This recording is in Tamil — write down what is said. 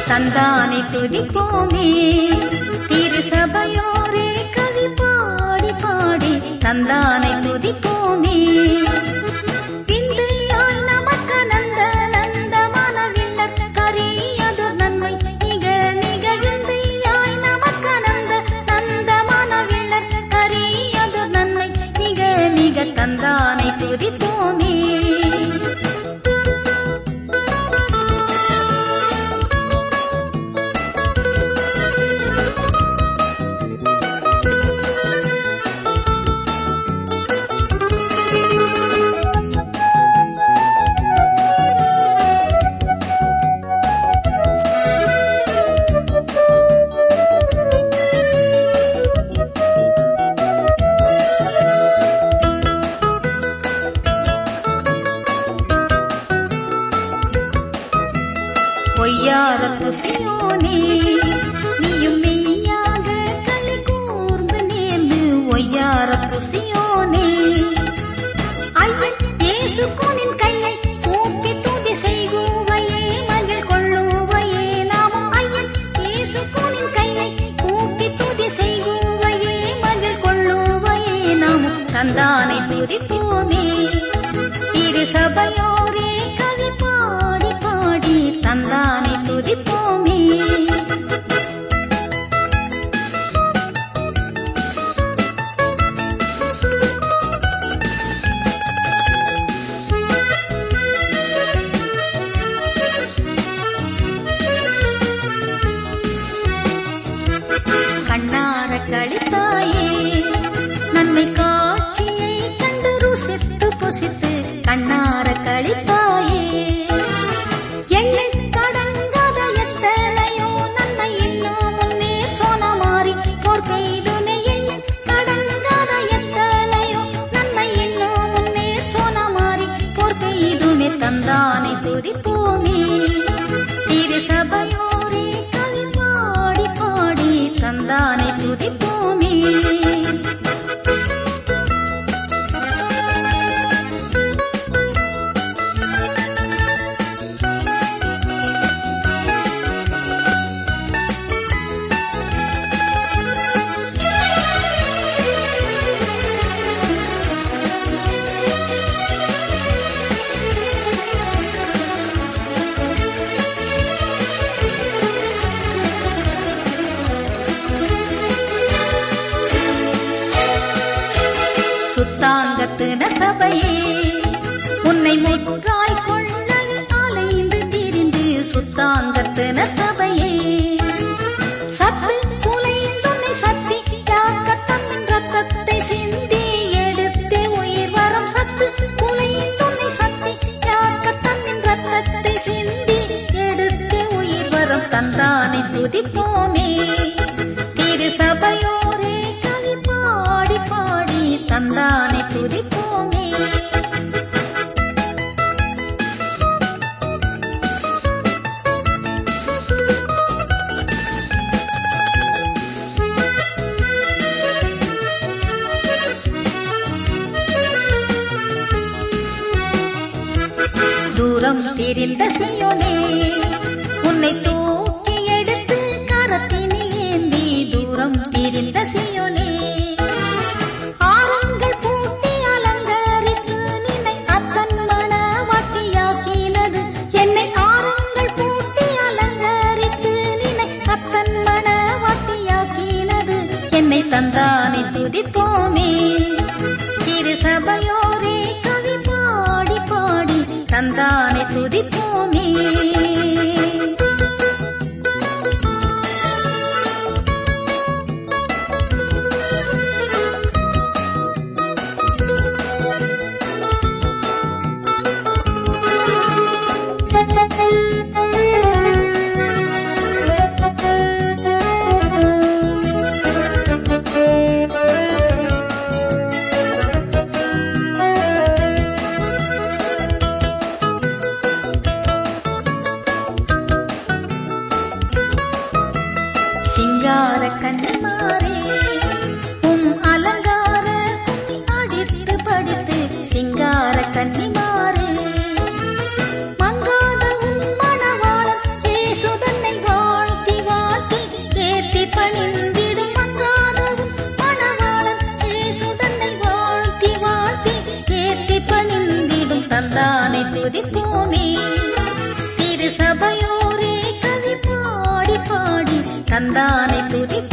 தந்தானை துதிப்போமே திரு சபையோரே கவி பாடி பாடி தந்தானை துதிப்போமே விந்தையாய் நமக்கு நந்த நந்தமான வில்லற் கரியதொரு நன்மை மிக மிக விந்தையாய் நமக்கு நந்த நந்தமான வில்லற் கரியதொரு நன்மை மிக மிக தந்தானை துதிப்போமே பொய்யார புசியோனே நீயும் மெய்யாக களி கூர்ந்து நேர்ந்து ஒய்யார புசியோனே ஐயன் இயேசு கோனின் கையை கூப்பி துதி செய்குவையே மகிழ் கொள்ளுவையே நாமும் ஐயன் இயேசு கோனின் கையை கூப்பி துதி செய்குவையே மகிழ் கொள்ளுவையே நாமும் தந்தானை துதிப்போமே திரு சபையோரே கவி பாடி பாடி தந்தானை துதிப்போமே கண்ணார கழித்தாயே நன்மை காட்சியை கண்டு ருசித்து புசித்து கண்ணார கழித்தாயே எண்ணை கடங்காத எத்தனையோ நன்மை இன்னும் முன்னே சோனமாறி போர் பெய்துமே எண்ணை கடங்காத எத்தனையோ நன்மை இன்னும் முன்னே சோனமாறி போர் பெய்துமே தந்தானை துதிப்போமே திரு சபையோரே கவி பாடி பாடி தந்தானை துதிப்போமே சுத்தாங்கத்தின சபையே உன்னை முற்றாய் கொள்ள அலைந்து திரிந்து சுத்தாங்கத்தின சபையே சத்து குலைந்துன்னை சத்தி யாக்கத்தம் ரத்தத்தை சிந்தி எடுத்தே உயிர் வரம் சத்து குலைந்துன்னை சத்தி யாக்கத்தம் ரத்தத்தை சிந்தி எடுத்தே உயிர் வரம் தந்தானை துதிப்போமே திரு சபையோரே கவி பாடி பாடி தந்தானை துதிப்போமே தூரம் திரிந்த சியோனே உன்னை தூக்கி எடுத்து கரத்தினில் ஏந்தி தூரம் திரிந்த சியோனே ஆரங்கள் பூட்டி அலங்கரித்து நின்னை அத்தன் மணவாட்டியாக்கினது என்னை ஆரங்கள் பூட்டி அலங்கரித்து நின்னை அத்தன் மணவாட்டியாக்கினது என்னை தந்தானை துதிப்போமே திரு சபையோரே கவி பாடி பாடி தந்தானை துதிப்போமே துதிப்போமே திரு சபையோரே கவி பாடி பாடி தந்தானை துதிப்போமே